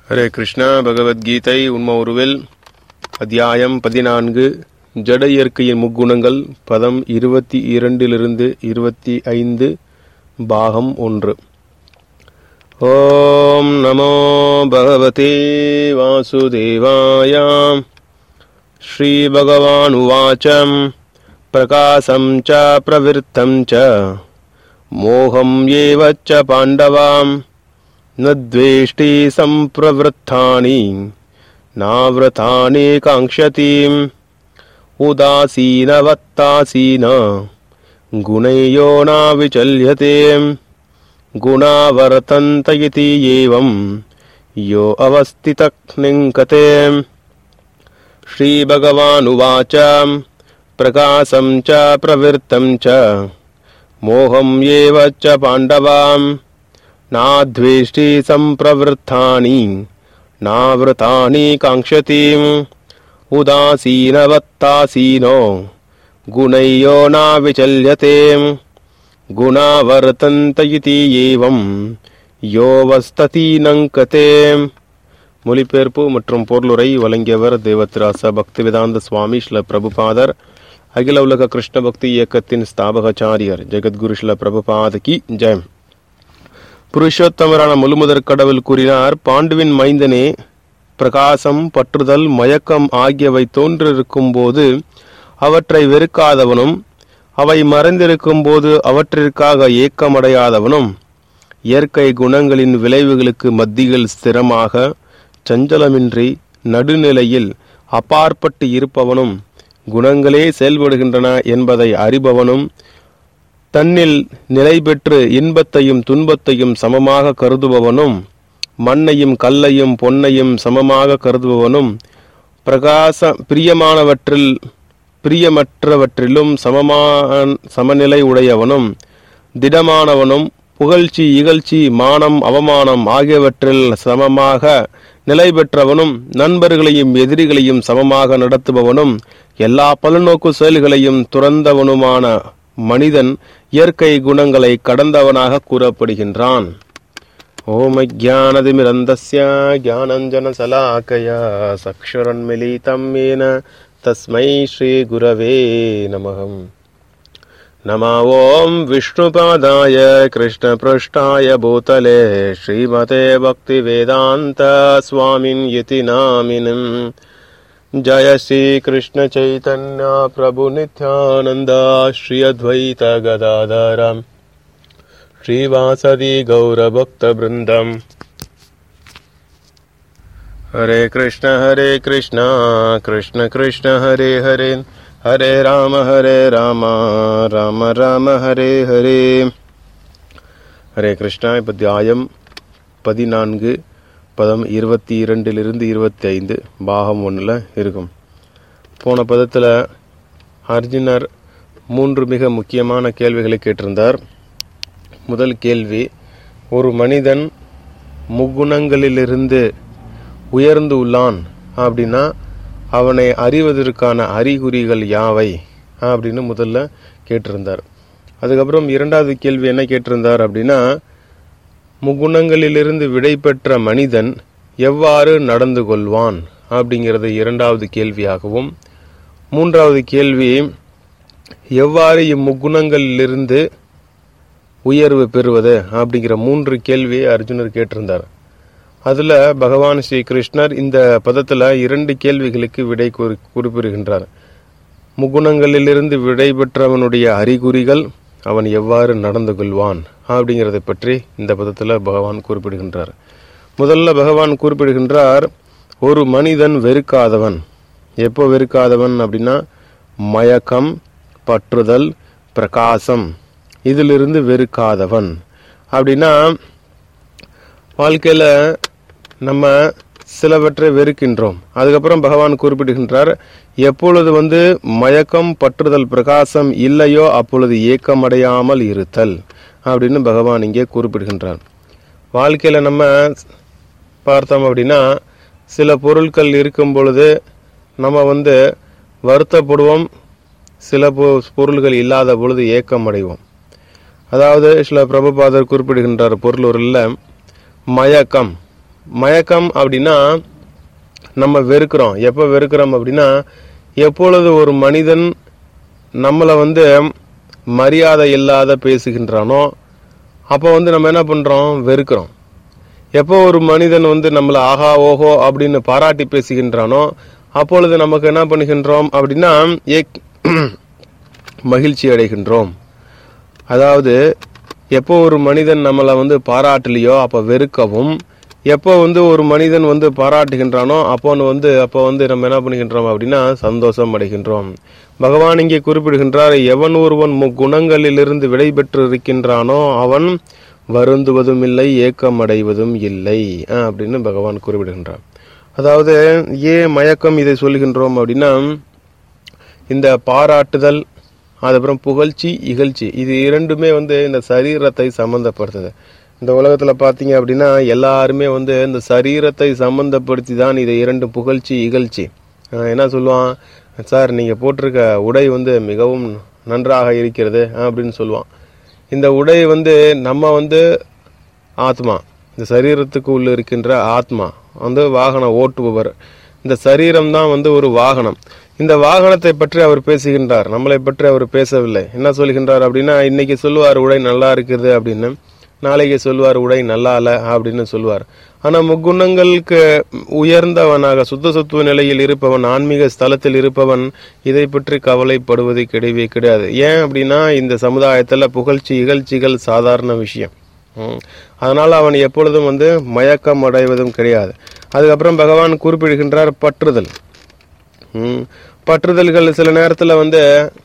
ஹரே கிருஷ்ணா பகவத்கீதை உண்ம உருவில் அத்தியாயம் பதினான்கு ஜட இயற்கையின் முக்குணங்கள் பதம் இருபத்தி இரண்டிலிருந்து இருபத்தி ஐந்து பாகம் ஒன்று ஓம் நமோ பகவதே வாசுதேவாயாம் श्रीभगवानुवाच प्रकाशं च प्रवृत्तं च मोहं एव च पाण्डवां न द्वेष्टि सम्प्रवृत्तानि नावृतानि काङ्क्षतीम् उदासीनवत्तासीन गुणैयो न विचल्यते गुणा वर्तन्त इति एवं यो अवस्थितः निङ्कते श्रीभगवानुवाच प्रकाशं च प्रवृत्तं च मोहम् एव च पाण्डवाम् नाद्वेष्टि सम्प्रवृत्तानि नावृतानि काङ्क्षतीम् उदासीनवत्तासीनो गुणैयो न विचल्यते गुणा वर्तन्त इति एवं योऽवस्थति नङ्कते மொழிபெயர்ப்பு மற்றும் பொருளுரை வழங்கியவர் தேவத்ராச பக்திவேதாந்த சுவாமி ஸ்ல பிரபுபாதர் அகில உலக கிருஷ்ண பக்தி இயக்கத்தின் ஸ்தாபகாச்சாரியர் ஜெகத்குரு ஸ்ல பிரபுபாத கி ஜெயம் புருஷோத்தமரான முழுமுதற் கடவுள் கூறினார் பாண்டுவின் மைந்தனே பிரகாசம் பற்றுதல் மயக்கம் ஆகியவை தோன்றிருக்கும் போது அவற்றை வெறுக்காதவனும் அவை மறைந்திருக்கும் போது அவற்றிற்காக ஏக்கமடையாதவனும் இயற்கை குணங்களின் விளைவுகளுக்கு மத்தியில் ஸ்திரமாக சஞ்சலமின்றி நடுநிலையில் அப்பாற்பட்டு இருப்பவனும் குணங்களே செயல்படுகின்றன என்பதை அறிபவனும் தன்னில் நிலை பெற்று இன்பத்தையும் துன்பத்தையும் சமமாக கருதுபவனும் மண்ணையும் கல்லையும் பொன்னையும் சமமாக கருதுபவனும் பிரகாச பிரியமானவற்றில் பிரியமற்றவற்றிலும் சமமான சமநிலை உடையவனும் திடமானவனும் புகழ்ச்சி இகழ்ச்சி மானம் அவமானம் ஆகியவற்றில் சமமாக நிலை பெற்றவனும் நண்பர்களையும் எதிரிகளையும் சமமாக நடத்துபவனும் எல்லா பல்நோக்கு செயல்களையும் துறந்தவனுமான மனிதன் இயற்கை குணங்களை கடந்தவனாக கூறப்படுகின்றான் ஓம் ஜானதிமிரந்தஸ்ய ஜானஞ்சனசலாக்கயா சக்ஷுரன்மிலிதம் ஏன தஸ்மை ஸ்ரீ குரவே நமகம் नमो ॐ विष्णुपादाय कृष्णपृष्ठाय भूतले श्रीमते भक्तिवेदान्त स्वामिन् इति नामिनम् जय श्रीकृष्णचैतन्य प्रभुनित्यानन्द श्री अद्वैत गदाधर श्रीवासदि गौरभक्तवृन्दम् हरे कृष्ण हरे कृष्ण कृष्ण कृष्ण हरे हरे ஹரே ராம ஹரே ராம ராம ராம ஹரே ஹரே ஹரே கிருஷ்ணா இப்போ தியாயம் பதினான்கு பதம் இருபத்தி இரண்டிலிருந்து இருபத்தி ஐந்து பாகம் ஒன்றில் இருக்கும் போன பதத்தில் அர்ஜுனர் மூன்று மிக முக்கியமான கேள்விகளை கேட்டிருந்தார் முதல் கேள்வி ஒரு மனிதன் முக்குணங்களிலிருந்து உயர்ந்து உள்ளான் அப்படின்னா அவனை அறிவதற்கான அறிகுறிகள் யாவை அப்படின்னு முதல்ல கேட்டிருந்தார் அதுக்கப்புறம் இரண்டாவது கேள்வி என்ன கேட்டிருந்தார் அப்படின்னா முகுணங்களிலிருந்து விடை பெற்ற மனிதன் எவ்வாறு நடந்து கொள்வான் அப்படிங்கிறது இரண்டாவது கேள்வியாகவும் மூன்றாவது கேள்வி எவ்வாறு இம்முகுணங்களிலிருந்து உயர்வு பெறுவது அப்படிங்கிற மூன்று கேள்வியை அர்ஜுனர் கேட்டிருந்தார் அதுல பகவான் ஸ்ரீ கிருஷ்ணர் இந்த பதத்துல இரண்டு கேள்விகளுக்கு விடை குறிப்பிடுகின்றார் முகுணங்களிலிருந்து விடை பெற்றவனுடைய அறிகுறிகள் அவன் எவ்வாறு நடந்து கொள்வான் அப்படிங்கிறதை பற்றி இந்த பதத்துல பகவான் குறிப்பிடுகின்றார் முதல்ல பகவான் குறிப்பிடுகின்றார் ஒரு மனிதன் வெறுக்காதவன் எப்போ வெறுக்காதவன் அப்படின்னா மயக்கம் பற்றுதல் பிரகாசம் இதிலிருந்து வெறுக்காதவன் அப்படின்னா வாழ்க்கையில நம்ம சிலவற்றை வெறுக்கின்றோம் அதுக்கப்புறம் பகவான் குறிப்பிடுகின்றார் எப்பொழுது வந்து மயக்கம் பற்றுதல் பிரகாசம் இல்லையோ அப்பொழுது ஏக்கமடையாமல் இருத்தல் அப்படின்னு பகவான் இங்கே குறிப்பிடுகின்றார் வாழ்க்கையில நம்ம பார்த்தோம் அப்படின்னா சில பொருட்கள் இருக்கும் பொழுது நம்ம வந்து வருத்தப்படுவோம் சில பொருள்கள் இல்லாத பொழுது ஏக்கம் அடைவோம் அதாவது சில பிரபுபாதர் குறிப்பிடுகின்றார் பொருளூரில் மயக்கம் மயக்கம் அப்படின்னா நம்ம வெறுக்கிறோம் எப்போ வெறுக்கிறோம் அப்படின்னா எப்பொழுது ஒரு மனிதன் நம்மளை வந்து மரியாதை இல்லாத பேசுகின்றானோ அப்போ வந்து நம்ம என்ன பண்றோம் வெறுக்கிறோம் எப்போ ஒரு மனிதன் வந்து நம்மளை ஆஹா ஓஹோ அப்படின்னு பாராட்டி பேசுகின்றானோ அப்பொழுது நமக்கு என்ன பண்ணுகின்றோம் அப்படின்னா ஏக் மகிழ்ச்சி அடைகின்றோம் அதாவது எப்போ ஒரு மனிதன் நம்மளை வந்து பாராட்டலையோ அப்போ வெறுக்கவும் எப்போ வந்து ஒரு மனிதன் வந்து பாராட்டுகின்றானோ அப்போ வந்து அப்போ வந்து நம்ம என்ன பண்ணுகின்றோம் அப்படின்னா சந்தோஷம் அடைகின்றோம் பகவான் இங்கே குறிப்பிடுகின்றார் எவன் ஒருவன் முக்குணங்களிலிருந்து விடை பெற்று இருக்கின்றானோ அவன் வருந்துவதும் இல்லை ஏக்கம் அடைவதும் இல்லை ஆஹ் அப்படின்னு பகவான் குறிப்பிடுகின்றார் அதாவது ஏன் மயக்கம் இதை சொல்கின்றோம் அப்படின்னா இந்த பாராட்டுதல் அதுக்கப்புறம் புகழ்ச்சி இகழ்ச்சி இது இரண்டுமே வந்து இந்த சரீரத்தை சம்பந்தப்படுத்துது இந்த உலகத்துல பாத்தீங்க அப்படின்னா எல்லாருமே வந்து இந்த சரீரத்தை சம்பந்தப்படுத்தி தான் இதை இரண்டு புகழ்ச்சி இகழ்ச்சி அஹ் என்ன சொல்லுவான் சார் நீங்க போட்டிருக்க உடை வந்து மிகவும் நன்றாக இருக்கிறது அப்படின்னு சொல்லுவான் இந்த உடை வந்து நம்ம வந்து ஆத்மா இந்த சரீரத்துக்கு உள்ள இருக்கின்ற ஆத்மா வந்து வாகனம் ஓட்டுபவர் இந்த சரீரம் தான் வந்து ஒரு வாகனம் இந்த வாகனத்தை பற்றி அவர் பேசுகின்றார் நம்மளை பற்றி அவர் பேசவில்லை என்ன சொல்கின்றார் அப்படின்னா இன்னைக்கு சொல்லுவார் உடை நல்லா இருக்குது அப்படின்னு நாளைக்கு சொல்லுவார் உடை நல்லா இல்ல அப்படின்னு சொல்லுவார் ஆனா முக்குணங்களுக்கு உயர்ந்தவனாக சுத்த சுத்துவ நிலையில் இருப்பவன் ஆன்மீக ஸ்தலத்தில் இருப்பவன் இதை பற்றி கவலைப்படுவது கிடையவே கிடையாது ஏன் அப்படின்னா இந்த சமுதாயத்துல புகழ்ச்சி இகழ்ச்சிகள் சாதாரண விஷயம் ம். அதனால அவன் எப்பொழுதும் வந்து மயக்கம் அடைவதும் கிடையாது அதுக்கப்புறம் பகவான் குறிப்பிடுகின்றார் பற்றுதல் ம். பற்றுதல்கள் சில நேரத்துல வந்து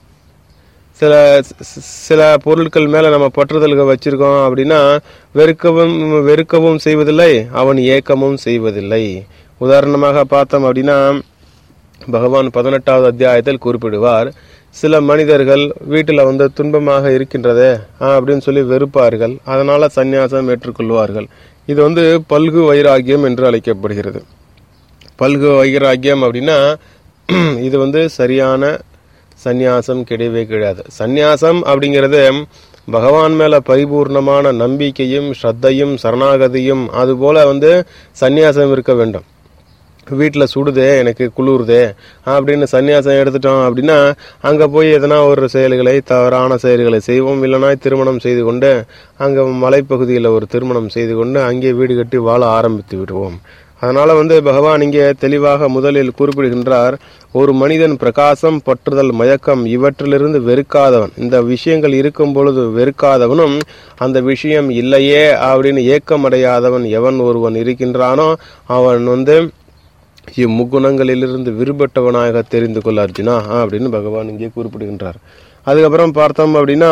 சில சி- சில பொருட்கள் மேல நம்ம பற்றுதல்கள் வச்சிருக்கோம் அப்படின்னா வெறுக்கவும் வெறுக்கவும் செய்வதில்லை அவன் ஏக்கமும் செய்வதில்லை உதாரணமாக பார்த்தோம் அப்படின்னா பகவான் பதினெட்டாவது அத்தியாயத்தில் குறிப்பிடுவார் சில மனிதர்கள் வீட்டில் வந்து துன்பமாக இருக்கின்றதே ஆ, அப்படின்னு சொல்லி வெறுப்பார்கள் அதனால சந்நியாசம் ஏற்றுக்கொள்வார்கள் இது வந்து பல்கு வைராகியம் என்று அழைக்கப்படுகிறது பல்கு வைராகியம் அப்படின்னா இது வந்து சரியான சந்நியாசம் கிடையவே கிடையாது சந்நியாசம் அப்படிங்கிறது பகவான் மேல பரிபூர்ணமான நம்பிக்கையும் ஸ்ரத்தையும் சரணாகதியும் அதுபோல வந்து சந்நியாசம் இருக்க வேண்டும் வீட்டில் சுடுதே எனக்கு குளிருதே அப்படின்னு சன்னியாசம் எடுத்துட்டோம் அப்படின்னா அங்கே போய் எதனா ஒரு செயல்களை தவறான செயல்களை செய்வோம் இல்லைனா திருமணம் செய்து கொண்டு அங்கே மலைப்பகுதியில் ஒரு திருமணம் செய்து கொண்டு அங்கே வீடு கட்டி வாழ ஆரம்பித்து விடுவோம் அதனால வந்து பகவான் இங்கே தெளிவாக முதலில் குறிப்பிடுகின்றார் ஒரு மனிதன் பிரகாசம் பற்றுதல் மயக்கம் இவற்றிலிருந்து வெறுக்காதவன் இந்த விஷயங்கள் இருக்கும் பொழுது வெறுக்காதவனும் அந்த விஷயம் இல்லையே அப்படின்னு ஏக்கமடையாதவன் எவன் ஒருவன் இருக்கின்றானோ அவன் வந்து இம்முக்குணங்களிலிருந்து விடுபட்டவனாக தெரிந்து கொள்ள அர்ஜுனா அப்படின்னு பகவான் இங்கே குறிப்பிடுகின்றார் அதுக்கப்புறம் பார்த்தோம் அப்படின்னா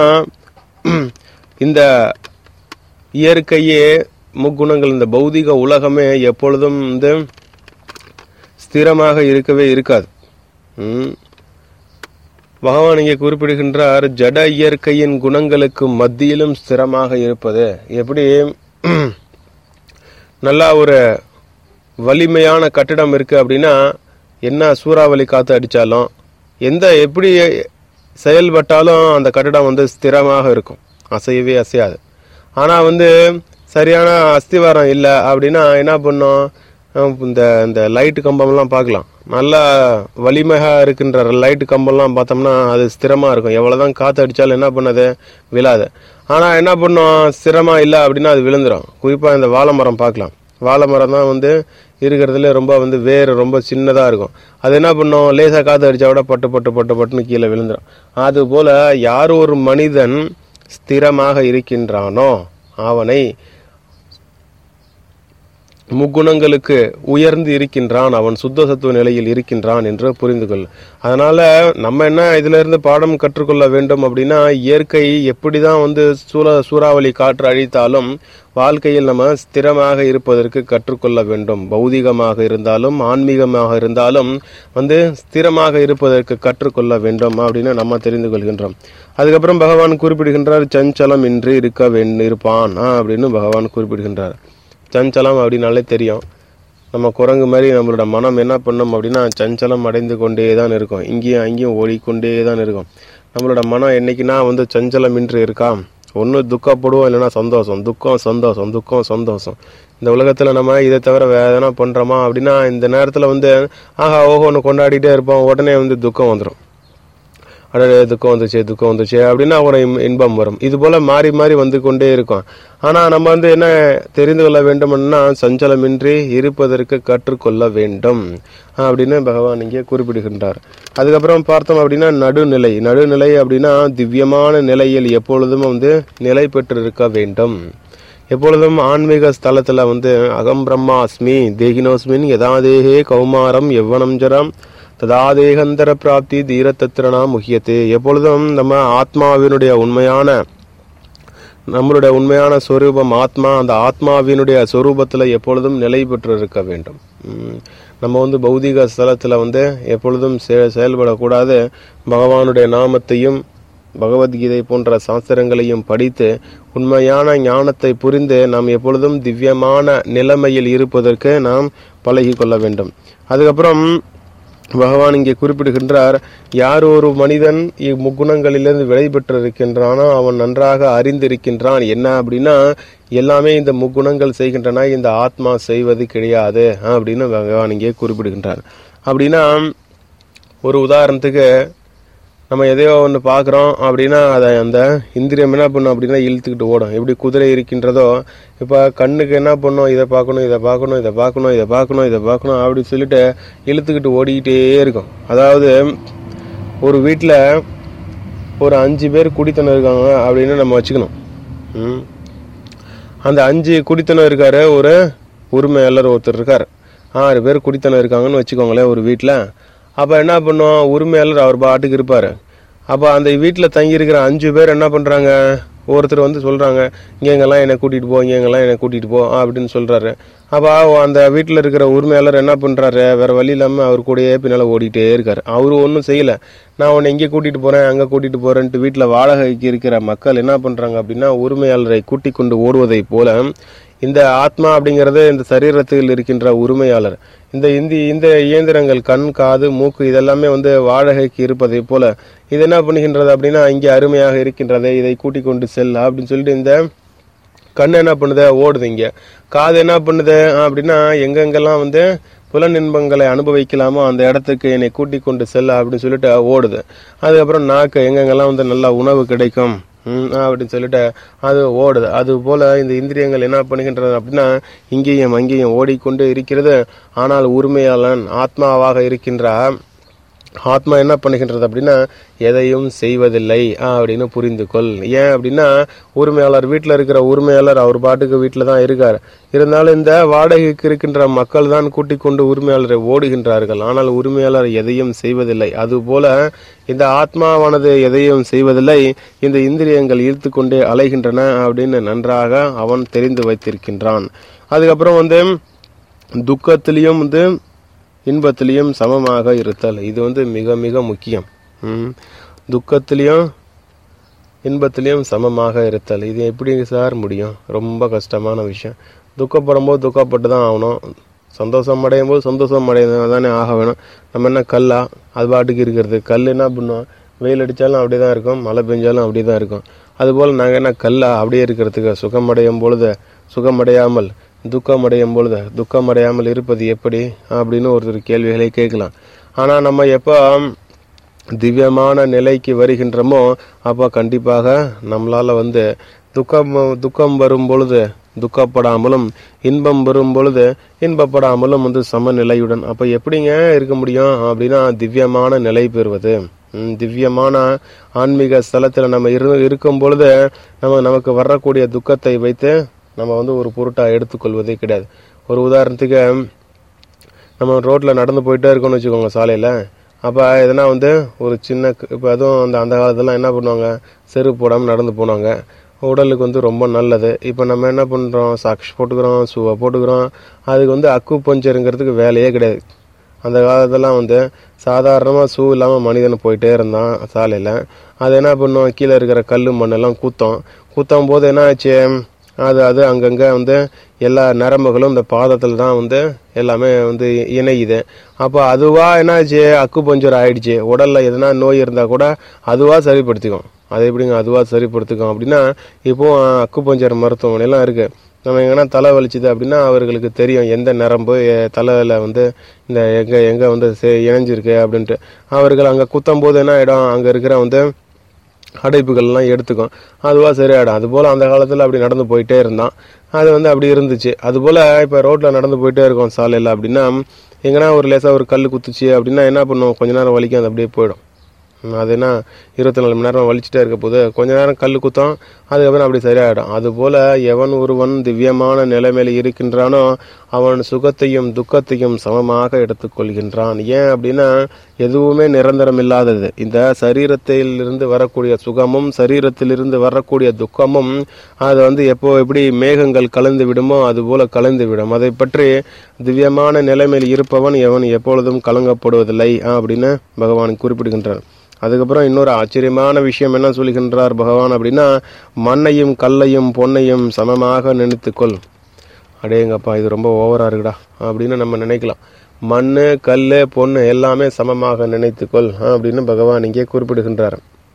இந்த இயற்கையே முக்குணங்கள் இந்த பௌதிக உலகமே எப்பொழுதும் வந்து ஸ்திரமாக இருக்கவே இருக்காது ம். பகவான் இங்கே குறிப்பிடுகின்றார் ஜட இயற்கையின் குணங்களுக்கு மத்தியிலும் ஸ்திரமாக இருப்பது எப்படி நல்லா ஒரு வலிமையான கட்டிடம் இருக்கு அப்படின்னா என்ன சூறாவளி காத்து அடிச்சாலும் எந்த எப்படி செயல்பட்டாலும் அந்த கட்டிடம் வந்து ஸ்திரமாக இருக்கும் அசையவே அசையாது ஆனா வந்து சரியான அஸ்திவாரம் இல்லை அப்படின்னா என்ன பண்ணும் அஹ் இந்த இந்த லைட்டு கம்பம்லாம் பார்க்கலாம் நல்லா வலிமையாக இருக்கின்ற லைட்டு கம்பம்லாம் பார்த்தோம்னா அது ஸ்திரமா இருக்கும் எவ்வளவுதான் காத்து அடிச்சாலும் என்ன பண்ணது விழாது ஆனா என்ன பண்ணும் ஸ்திரமா இல்லை அப்படின்னா அது விழுந்துரும் குறிப்பா இந்த வாழை மரம் பார்க்கலாம் வாழை மரம் தான் வந்து இருக்கிறதுல ரொம்ப வந்து வேர் ரொம்ப சின்னதா இருக்கும் அது என்ன பண்ணும் லேசா காத்து அடிச்சா கூட பட்டு பட்டு பட்டு பட்டுன்னு கீழே விழுந்துரும் அது போல யார் ஒரு மனிதன் ஸ்திரமாக இருக்கின்றானோ அவனை முக்குணங்களுக்கு உயர்ந்து இருக்கின்றான் அவன் சுத்த சத்துவ நிலையில் இருக்கின்றான் என்று புரிந்து கொள் அதனால நம்ம என்ன இதுல இருந்து பாடம் கற்றுக்கொள்ள வேண்டும் அப்படின்னா இயற்கை எப்படிதான் வந்து சூழ சூறாவளி காற்று அழித்தாலும் வாழ்க்கையில் நம்ம ஸ்திரமாக இருப்பதற்கு கற்றுக்கொள்ள வேண்டும் பௌதிகமாக இருந்தாலும் ஆன்மீகமாக இருந்தாலும் வந்து ஸ்திரமாக இருப்பதற்கு கற்றுக்கொள்ள வேண்டும் அப்படின்னு நம்ம தெரிந்து கொள்கின்றோம் அதுக்கப்புறம் பகவான் குறிப்பிடுகின்றார் சஞ்சலம் இன்றி இருக்க வேண்டும் இருப்பான் ஆ, அப்படின்னு பகவான் குறிப்பிடுகின்றார் சஞ்சலம் அப்படின்னாலே தெரியும் நம்ம குரங்கு மாதிரி நம்மளோட மனம் என்ன பண்ணும் அப்படின்னா சஞ்சலம் அடைந்து கொண்டே தான் இருக்கும் இங்கேயும் அங்கேயும் ஓடிக்கொண்டே தான் இருக்கும் நம்மளோட மனம் என்னைக்குன்னா வந்து சஞ்சலம் இன்று இருக்கா ஒன்று துக்கப்படுவோம் இல்லைன்னா சந்தோஷம் துக்கம் சந்தோஷம் துக்கம் சந்தோஷம் இந்த உலகத்துல நம்ம இதை தவிர வேற எதனா பண்றோமா அப்படின்னா இந்த நேரத்துல வந்து ஆஹா ஓஹோன்னு கொண்டாடிட்டே இருப்போம் உடனே வந்து துக்கம் வந்துடும் அடடே துக்கம் வந்துச்சு துக்கம் வந்துச்சு அப்படின்னா ஒரு இன்- இன்பம் வரும் இது போல மாறி மாறி வந்து கொண்டே இருக்கும் ஆனா நம்ம வந்து என்ன தெரிந்து கொள்ள வேண்டும்னா சஞ்சலமின்றி இருப்பதற்கு கற்றுக்கொள்ள வேண்டும் அப்படின்னு பகவான் இங்கே குறிப்பிடுகின்றார் அதுக்கப்புறம் பார்த்தோம் அப்படின்னா நடுநிலை நடுநிலை அப்படின்னா திவ்யமான நிலையில் எப்பொழுதும் வந்து நிலை பெற்று இருக்க வேண்டும் எப்பொழுதும் ஆன்மீக ஸ்தலத்துல வந்து அகம் பிரம்மாஸ்மி தேகினோஸ்மின் யதா தேகே கௌமாரம் எவ்வனம் ஜரம் ததா தேகந்தர பிராப்தி தீரத்தத்திரனா முக்கியத்தே எப்பொழுதும் நம்ம ஆத்மாவினுடைய உண்மையான நம்மளுடைய உண்மையான சொரூபம் ஆத்மா அந்த ஆத்மாவினுடைய சொரூபத்துல எப்பொழுதும் நிலை பெற்று இருக்க வேண்டும் உம், நம்ம வந்து பௌதிக ஸ்தலத்துல வந்து எப்பொழுதும் செ- செயல்படக்கூடாது பகவானுடைய நாமத்தையும் பகவத்கீதை போன்ற சாஸ்திரங்களையும் படித்து உண்மையான ஞானத்தை புரிந்து நாம் எப்பொழுதும் திவ்யமான நிலைமையில் இருப்பதற்கு நாம் பழகி கொள்ள வேண்டும் அதுக்கப்புறம் பகவான் இங்கே குறிப்பிடுகின்றார் யார் ஒரு மனிதன் இம்முக்குணங்களிலிருந்து விடை பெற்றிருக்கின்றானோ அவன் நன்றாக அறிந்திருக்கின்றான் என்ன அப்படின்னா எல்லாமே இந்த முக்குணங்கள் செய்கின்றன இந்த ஆத்மா செய்வது கிடையாது அப்படின்னு பகவான் இங்கே குறிப்பிடுகின்றார் அப்படின்னா ஒரு உதாரணத்துக்கு நம்ம எதையோ ஒன்று பார்க்குறோம் அப்படின்னா அதை அந்த இந்திரியம் என்ன பண்ணும் அப்படின்னா இழுத்துக்கிட்டு ஓடும் எப்படி குதிரை இருக்கின்றதோ இப்போ கண்ணுக்கு என்ன பண்ணும் இதை பார்க்கணும் இதை பார்க்கணும் இதை பார்க்கணும் இதை பார்க்கணும் இதை பார்க்கணும் அப்படி சொல்லிட்டு இழுத்துக்கிட்டு ஓடிக்கிட்டே இருக்கும் அதாவது ஒரு வீட்டில் ஒரு அஞ்சு பேர் குடித்தனம் இருக்காங்க அப்படின்னு நம்ம வச்சுக்கணும் ம். அந்த அஞ்சு குடித்தனம் இருக்காரு ஒரு உரிமையாளர் ஒருத்தர் இருக்கார் ஆறு பேர் குடித்தனம் இருக்காங்கன்னு வச்சுக்கோங்களேன் ஒரு வீட்டில் அப்போ என்ன பண்ணும் உரிமையாளர் அவர் பாட்டுக்கு இருப்பார் அப்போ அந்த வீட்டில் தங்கி இருக்கிற அஞ்சு பேர் என்ன பண்ணுறாங்க ஒருத்தர் வந்து சொல்கிறாங்க இங்கெங்கெல்லாம் என்னை கூட்டிகிட்டு போ இங்கெங்கெல்லாம் என்னை கூட்டிகிட்டு போ அப்படின்னு சொல்கிறாரு அப்போ அந்த வீட்டில் இருக்கிற உரிமையாளர் என்ன பண்ணுறாரு வேற வழி இல்லாமல் அவர் கூடயே பின்னால் ஓடிட்டே இருக்காரு அவரு ஒன்றும் செய்யலை நான் உன்னை இங்கே கூட்டிகிட்டு போகிறேன் அங்கே கூட்டிகிட்டு போகிறேன்ட்டு வீட்டில் வாடகைக்கு இருக்கிற மக்கள் என்ன பண்ணுறாங்க அப்படின்னா உரிமையாளரை கூட்டிக் கொண்டு ஓடுவதை போல இந்த ஆத்மா அப்படிங்கிறது இந்த சரீரத்தில் இருக்கின்ற உரிமையாளர் இந்த இந்தி இந்த இயந்திரங்கள் கண் காது மூக்கு இதெல்லாமே வந்து வாடகைக்கு இருப்பதை போல இது என்ன பண்ணுகின்றது அப்படின்னா இங்கே அருமையாக இருக்கின்றதே இதை கூட்டிக் கொண்டு செல் அப்படின்னு சொல்லிட்டு இந்த கண் என்ன பண்ணுது ஓடுது இங்க காது என்ன பண்ணுது அப்படின்னா எங்கெங்கெல்லாம் வந்து புலன் இன்பங்களை அனுபவிக்கலாமோ அந்த இடத்துக்கு என்னை கூட்டிக் கொண்டு செல்ல அப்படின்னு சொல்லிட்டு ஓடுது அதுக்கப்புறம் நாக்கு எங்கெங்கெல்லாம் வந்து நல்ல உணவு கிடைக்கும் ம், அப்படின்னு சொல்லிட்டு அது ஓடுது அது போல இந்த இந்திரியங்கள் என்ன பண்ணுகின்றது அப்படின்னா இங்கேயும் அங்கேயும் ஓடிக்கொண்டு இருக்கிறது ஆனால் உரிமையாளன் ஆத்மாவாக இருக்கின்ற ஆத்மா என்ன பண்ணுகின்றது அப்படின்னா எதையும் செய்வதில்லை அப்படின்னு புரிந்து கொள் ஏன் அப்படின்னா உரிமையாளர் வீட்டில் இருக்கிற உரிமையாளர் அவர் பாட்டுக்கு வீட்டில் தான் இருக்கார் இருந்தாலும் இந்த வாடகைக்கு இருக்கின்ற மக்கள் தான் கூட்டிக் கொண்டு உரிமையாளரை ஓடுகின்றார்கள் ஆனால் உரிமையாளர் எதையும் செய்வதில்லை அதுபோல இந்த ஆத்மாவானது எதையும் செய்வதில்லை இந்த இந்திரியங்கள் ஈர்த்து கொண்டே அலைகின்றன அப்படின்னு நன்றாக அவன் தெரிந்து வைத்திருக்கின்றான் அதுக்கப்புறம் வந்து துக்கத்திலையும் வந்து இன்பத்திலையும் சமமாக இருத்தல் இது வந்து மிக மிக முக்கியம் ம். துக்கத்திலையும் இன்பத்திலையும் சமமாக இருத்தல் இது எப்படி சார் முடியும் ரொம்ப கஷ்டமான விஷயம் துக்கப்படும் போது துக்கப்பட்டு தான் ஆகணும் சந்தோஷம் அடையும் போது சந்தோஷம் அடையும் தானே ஆக வேணும் நம்ம என்ன கல்லா அது பாட்டுக்கு இருக்கிறது கல் என்ன பண்ணுவோம் வெயில் அடித்தாலும் அப்படியே தான் இருக்கும் மழை பெஞ்சாலும் அப்படியே தான் இருக்கும் அதுபோல் நாங்கள் என்ன கல்லா அப்படியே இருக்கிறதுக்கு சுகமடையும் பொழுது சுகமடையாமல் துக்கமடையும் பொழுது துக்கமடையாமல் இருப்பது எப்படி அப்படின்னு ஒருத்தர் கேள்விகளை கேட்கலாம் ஆனால் நம்ம எப்போ திவ்யமான நிலைக்கு வருகின்றோமோ அப்போ கண்டிப்பாக நம்மளால வந்து துக்கம் துக்கம் வரும் பொழுது துக்கப்படாமலும் இன்பம் வரும் பொழுது இன்பப்படாமலும் வந்து சமநிலையுடன் அப்ப எப்படிங்க இருக்க முடியும் அப்படின்னா திவ்யமான நிலை பெறுவது ம், திவ்யமான ஆன்மீக ஸ்தலத்துல நம்ம இரு இருக்கும் பொழுது நம்ம நமக்கு வரக்கூடிய துக்கத்தை வைத்து நம்ம வந்து ஒரு பொருட்டா எடுத்துக்கொள்வதே கிடையாது ஒரு உதாரணத்துக்கு நம்ம ரோட்ல நடந்து போயிட்டே இருக்கோம்னு வச்சுக்கோங்க சாலையில அப்ப எதனா வந்து ஒரு சின்ன க- இப்ப அதுவும் அந்த அந்த காலத்துல என்ன பண்ணுவாங்க செருப்பு போடாம நடந்து போனாங்க உடலுக்கு வந்து ரொம்ப நல்லது இப்போ நம்ம என்ன பண்றோம் சாக்ஸ் போட்டுக்கிறோம் ஷூவை போட்டுக்கிறோம் அதுக்கு வந்து அக்கு பஞ்சருங்கிறதுக்கு வேலையே கிடையாது அந்த காலத்தெல்லாம் வந்து சாதாரணமாக ஷூ இல்லாமல் மனிதன் போயிட்டே இருந்தான் சாலையில் அது என்ன பண்ணும் கீழே இருக்கிற கல் மண்ணெல்லாம் கூத்தம் கூத்தும் போது என்ன ஆச்சு அது அது அங்கங்கே வந்து எல்லா நரம்புகளும் இந்த பாதத்தில் தான் வந்து எல்லாமே வந்து இணையுது அப்போ அதுவா என்னாச்சு அக்கு பஞ்சர் ஆயிடுச்சு உடல்ல எதனா நோய் இருந்தால் கூட அதுவா சரிப்படுத்திக்கும் அது எப்படிங்க அதுவா சரிப்படுத்திக்கும் அப்படின்னா இப்போ அக்கு பஞ்சர் மருத்துவமனை எல்லாம் இருக்கு நம்ம எங்கன்னா தலை வலிச்சுது அப்படின்னா அவர்களுக்கு தெரியும் எந்த நரம்பு எ- தலையில வந்து இந்த எங்க எங்க வந்து சே- இணைஞ்சிருக்கு அப்படின்ட்டு அவர்கள் அங்க குத்தும் போது என்ன ஆயிடும் அங்க இருக்கிற வந்து அடைப்புகள்லாம் எடுத்துக்கும் அதுவாக சரியாயிடும் அதுபோல் அந்த காலத்தில் அப்படி நடந்து போயிட்டே இருந்தான் அது வந்து அப்படி இருந்துச்சு அதுபோல் இப்போ ரோட்டில் நடந்து போயிட்டே இருக்கோம் சாலையில் அப்படின்னா எங்கன்னா ஒரு லேசாக ஒரு கல் குத்துச்சு அப்படின்னா என்ன பண்ணுவோம் கொஞ்ச நேரம் வலிக்கும் அது அப்படியே போயிடும் ம், அது என்ன இருபத்தி நாலு மணி நேரம் வலிச்சுட்டே இருக்க போது கொஞ்ச நேரம் கல் குத்தம் அதுக்கப்புறம் அப்படி சரியாயிடும் அதுபோல எவன் ஒருவன் திவ்யமான நிலைமையில் இருக்கின்றானோ அவன் சுகத்தையும் துக்கத்தையும் சமமாக எடுத்துக்கொள்கின்றான் ஏன் அப்படின்னா எதுவுமே நிரந்தரம் இல்லாதது இந்த சரீரத்திலிருந்து வரக்கூடிய சுகமும் சரீரத்திலிருந்து வரக்கூடிய துக்கமும் அது வந்து எப்போ எப்படி மேகங்கள் கலந்து விடுமோ அது போல கலந்து விடும் அதை பற்றி திவ்யமான நிலைமையில் இருப்பவன் எவன் எப்பொழுதும் கலங்கப்படுவதில்லை ஆ, அப்படின்னு பகவான் குறிப்பிடுகின்றார் அதுக்கப்புறம் இன்னொரு ஆச்சரியமான விஷயம் என்ன சொல்லுகின்றார் பகவான் அப்படின்னா மண்ணையும் கல்லையும் பொன்னையும் சமமாக நினைத்துக்கொள் அடேங்கப்பா இது ரொம்ப ஓவரா இருக்குடா அப்படின்னு நம்ம நினைக்கலாம் மண்ணு கல் பொண்ணு எல்லாமே சமமாக நினைத்துக்கொள் ஆ, அப்படின்னு பகவான் இங்கே குறிப்பிடுகின்றார்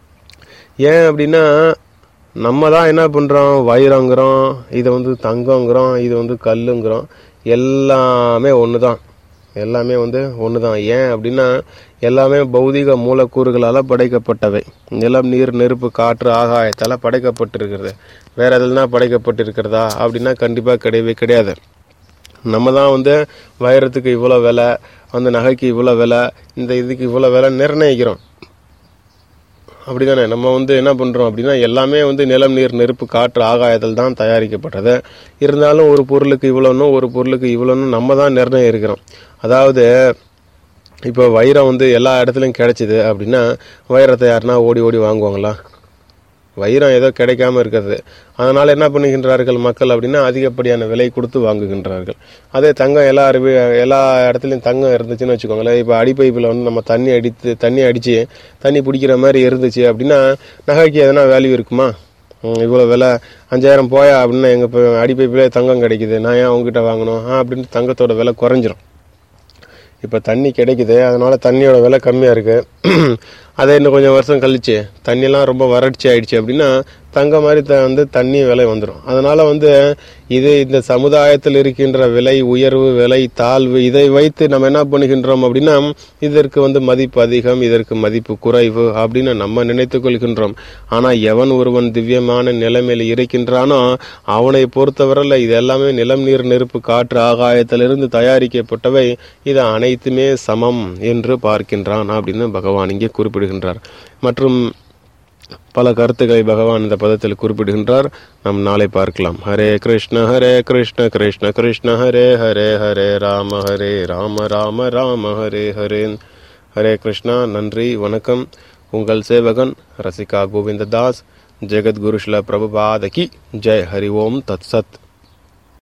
ஏன் அப்படின்னா நம்ம தான் என்ன பண்றோம் வைரங்கிறோம் இதை வந்து தங்கங்கிறோம் இது வந்து கல்லுங்கிறோம் எல்லாமே ஒன்று தான் எல்லாமே வந்து ஒன்று தான் ஏன் அப்படின்னா எல்லாமே பௌதிக மூலக்கூறுகளால் படைக்கப்பட்டவை நிலம் நீர் நெருப்பு காற்று ஆகாயத்தால் படைக்கப்பட்டிருக்கிறது வேற எதுனா படைக்கப்பட்டிருக்கிறதா அப்படின்னா கண்டிப்பாக கிடையவே கிடையாது நம்ம தான் வந்து வைரத்துக்கு இவ்வளோ விலை அந்த நகைக்கு இவ்வளோ விலை இந்த இதுக்கு இவ்வளோ விலை நிர்ணயிக்கிறோம் அப்படிதானே நம்ம வந்து என்ன பண்றோம் அப்படின்னா எல்லாமே வந்து நிலம் நீர் நெருப்பு காற்று ஆகாயத்தில் தான் தயாரிக்கப்பட்டது இருந்தாலும் ஒரு பொருளுக்கு இவ்வளோன்னு ஒரு பொருளுக்கு இவ்வளோன்னு நம்ம தான் நிர்ணயம் இருக்கிறோம் அதாவது இப்போ வைரம் வந்து எல்லா இடத்துலையும் கிடைச்சிது அப்படின்னா வைரத்தை யாருன்னா ஓடி ஓடி வாங்குவாங்களா வைரம் ஏதோ கிடைக்காம இருக்கிறது அதனால என்ன பண்ணுகின்றார்கள் மக்கள் அப்படின்னா அதிகப்படியான விலை கொடுத்து வாங்குகின்றார்கள் அதே தங்கம் எல்லா அறிவு- எல்லா இடத்துலையும் தங்கம் இருந்துச்சுன்னு வச்சுக்கோங்களேன் இப்போ அடிப்பைப்பில் வந்து நம்ம தண்ணி அடித்து தண்ணி அடிச்சு தண்ணி பிடிக்கிற மாதிரி இருந்துச்சு அப்படின்னா நகைக்கு எதனா வேல்யூ இருக்குமா ம், இவ்வளோ விலை அஞ்சாயிரம் போயா அப்படின்னா எங்கள் அடிப்பைப்பிலே தங்கம் கிடைக்குது நான் ஏன் உங்ககிட்ட வாங்கணும் ஆ அப்படின்னு தங்கத்தோட விலை குறைஞ்சிரும் இப்போ தண்ணி கிடைக்குது அதனால தண்ணியோட விலை கம்மியாக இருக்கு அதே இன்னும் கொஞ்சம் வருஷம் கழிச்சு தண்ணியெல்லாம் ரொம்ப வறட்சி ஆயிடுச்சு அப்படின்னா தங்க மாதிரி த வந்து தண்ணி விலை வந்துடும் அதனால வந்து இது இந்த சமுதாயத்தில் இருக்கின்ற விலை உயர்வு விலை தாழ்வு இதை வைத்து நம்ம என்ன பண்ணுகின்றோம் அப்படின்னா இதற்கு வந்து மதிப்பு அதிகம் இதற்கு மதிப்பு குறைவு அப்படின்னு நம்ம நினைத்துக் கொள்கின்றோம் ஆனா எவன் ஒருவன் திவ்யமான நிலைமையில் இருக்கின்றானோ அவனை பொறுத்தவரையில் இது எல்லாமே நிலம் நீர் நெருப்பு காற்று ஆகாயத்திலிருந்து தயாரிக்கப்பட்டவை இது அனைத்துமே சமம் என்று பார்க்கின்றான் அப்படின்னு பகவான் இங்கே குறிப்பிடுகின்றார் மற்றும் பல கருத்துக்களை பகவான் இந்த பதத்தில் குறிப்பிடுகின்றார் நாம் நாளை பார்க்கலாம் ஹரே கிருஷ்ண ஹரே கிருஷ்ண கிருஷ்ண கிருஷ்ண ஹரே ஹரே ஹரே ராம ஹரே ராம ராம ராம ஹரே ஹரே ஹரே கிருஷ்ணா நன்றி வணக்கம் உங்கள் சேவகன் ரசிகா கோவிந்ததாஸ் ஜெகத்குரு ஸ்ல பிரபுபாதகி ஜெய் ஹரி ஓம் தத் சத்